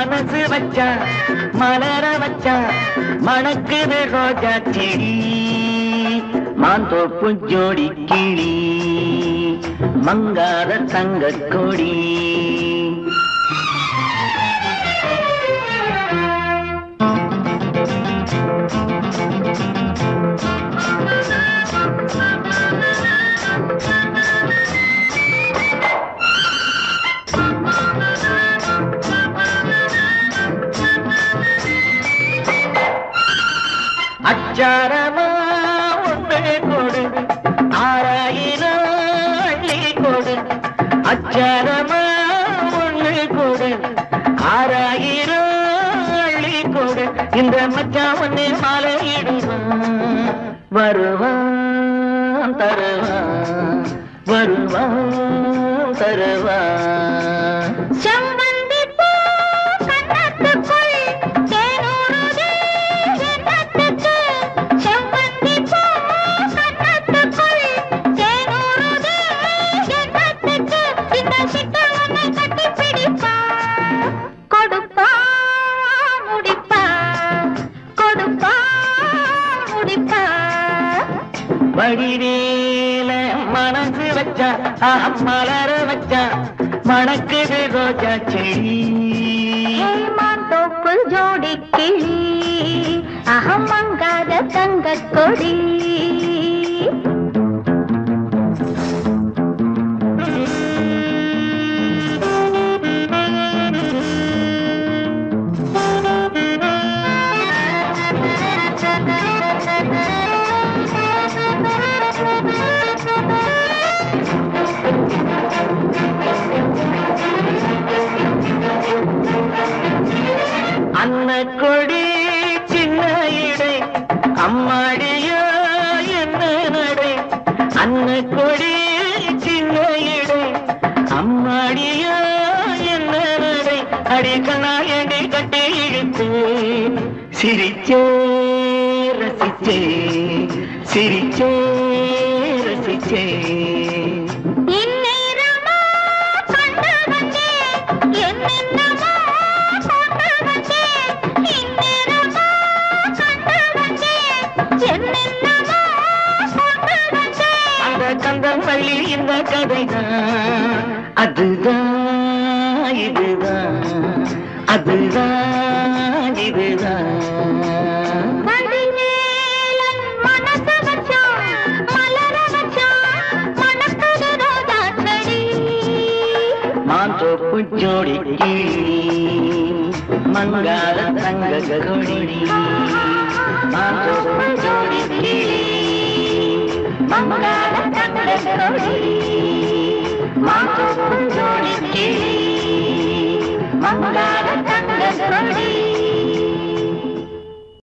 மனசு வச்சா மலர வச்சா மணக்குது ரோஜா செடி மாந்தோப்பு ஜோடி கிளி மங்காத தங்க கொடி அச்சாரமா ஒன்று கொடு ஆறாயிரம் அள்ளி கொடு அச்சாரமா ஒன்று கொடு ஆறாயிரம் அள்ளி கொடு இந்த மச்சான் ஒன்னு மாலையிடுவான் வருவான் தருவான் வருவான் தருவான் செம்பந்தி பூ கன்னத்துக்குள் தேனூறுதே எண்ணத்துக்கு. செம்பந்தி பூ கன்னத்துக்குள் தேனூறுதே எண்ணத்துக்கு. இந்த சிட்டு உன்னை கட்டிப் பிடிப்பா. கொடுப்பா, முடிப்பா. கொடுப்பா, முடிப்பா. வடிவேல மனசு வச்சா ஆஹா, மலர வச்சா மணக்குது ரோஜா செடி ஹேமாந்தோப்பு ஜோடி கிளி அகம் மங்காத தங்கக் கொடி அன்ன கொடி சின்ன இடை அம்மாடியோ என்ன நடை அன்ன கொடி சின்ன இடை அம்மாடியோ என்ன நடை அடி கண்ணாயடி கட்டி இழுத்து சிரிச்சே ரசிச்சே சிரிச்சே ரசிச்சே இந்நேரமோ கண்டு வந்தேன், என்னென்னமோ கொண்டு வந்தேன். இந்நேரமோ கண்டு வந்தேன், என்னென்னமோ கொண்டு வந்தேன். அந்த கந்தன் வள்ளி இந்த கதைதான் அதுதான் இதுதான் அதுதான் இதுதான் வடிவேலன் மனசு வச்சான், மலர வச்சான், மணக்குது ரோஜா செடி. மாந்தோப்பு ஜோடி கிளி மங்காத தங்க கொடி மாந்தோப்பு ஜோடி கிளி மங்காத தங்க கொடி மாந்தோப்பு